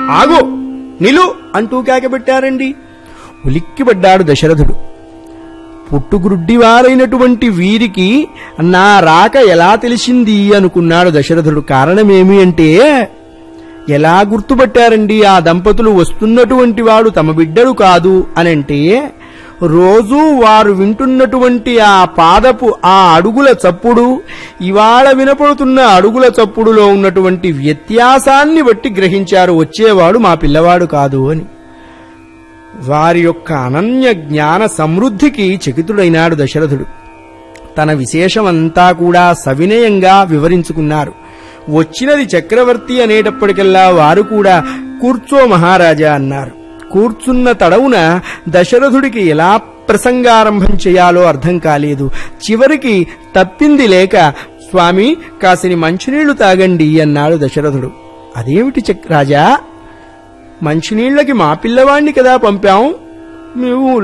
ఆగు నిలు అంటూ కేకబెట్టారండి ఉలిక్కిపడ్డాడు దశరథుడు పుట్టుగుడ్డివారైనటువంటి వీరికి నా రాక ఎలా తెలిసింది అనుకున్నాడు దశరథుడు కారణమేమి అంటే ఎలా గుర్తుపట్టారండి ఆ దంపతులు వస్తున్నటువంటి వాడు తమ బిడ్డలు కాదు అనంటే రోజూ వారు వింటున్నటువంటి ఆ పాదపు ఆ అడుగుల చప్పుడు ఇవాళ వినపడుతున్న అడుగుల చప్పుడులో ఉన్నటువంటి వ్యత్యాసాన్ని బట్టి గ్రహించారు వచ్చేవాడు మా పిల్లవాడు కాదు అని వారి యొక్క అనన్య జ్ఞాన సమృద్ధికి చకితుడైనాడు దశరథుడు తన విశేషమంతా కూడా సవినయంగా వివరించుకున్నారు వచ్చినది చక్రవర్తి అనేటప్పటికల్లా వారు కూడా కూర్చో మహారాజా అన్నారు కూర్చున్న తడవున దశరథుడికి ఎలా ప్రసంగారంభం చేయాలో అర్థం కాలేదు చివరికి తప్పింది లేక స్వామి కాసిని మంచినీళ్లు తాగండి అన్నాడు దశరథుడు అదేమిటి చక్ రాజా మంచినీళ్లకి మా పిల్లవాణ్ణి కదా పంపాం నువ్వు